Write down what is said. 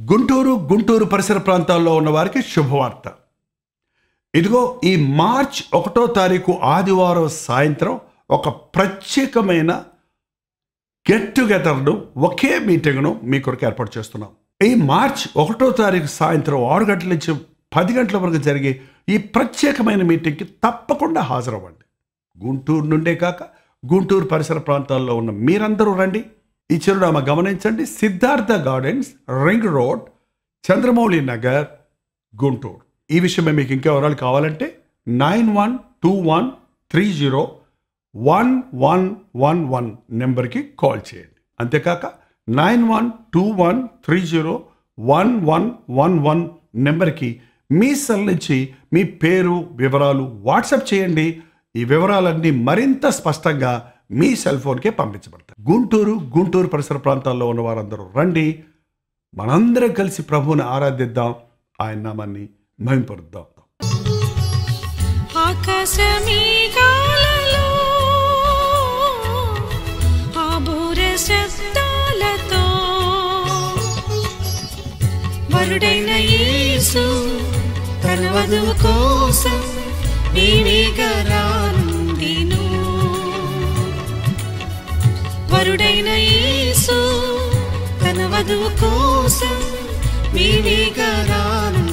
గుంటూరు గుంటూరు పరిసర ప్రాంతాల్లో ఉన్న వారికి శుభవార్త ఇదిగో ఈ మార్చ్ ఒకటో తారీఖు ఆదివారం సాయంత్రం ఒక ప్రత్యేకమైన గెట్ టుగెదర్ను ఒకే మీటింగ్ను మీ కొరకు ఏర్పాటు చేస్తున్నాం ఈ మార్చ్ ఒకటో తారీఖు సాయంత్రం ఆరు గంటల నుంచి పది గంటల వరకు జరిగే ఈ ప్రత్యేకమైన మీటింగ్కి తప్పకుండా హాజరవ్వండి గుంటూరు నుండే కాక గుంటూరు పరిసర ప్రాంతాల్లో ఉన్న మీరందరూ రండి ఈ చిరునామా గమనించండి Siddhartha Gardens Ring Road Chandramouli Nagar Guntur ఈ విషయమే మీకు ఇంకా వివరాలు కావాలంటే nine one two one three zero one one one one నెంబర్కి కాల్ చేయండి అంతేకాక nine one two one three zero one one one one నెంబర్కి మీ సెల్ నుంచి మీ పేరు వివరాలు వాట్సాప్ చేయండి ఈ వివరాలన్నీ మరింత స్పష్టంగా మీ సెల్ ఫోన్కే పంపించబడతాయి గుంటూరు గుంటూరు పరిసర ప్రాంతాల్లో ఉన్న వారందరూ రండి మనందరం కలిసి ప్రభువుని ఆరాధిద్దాం ఆయన నామాన్ని మహింపరుద్దాం ఆకాశమేఘాలలో ఆబూర శబ్దాలతో వరుడైన యేసు తన వధువు కోసం వేవేగరానుండిను వరుడైన యేసు తన వధువు కోసం వేవేగరాను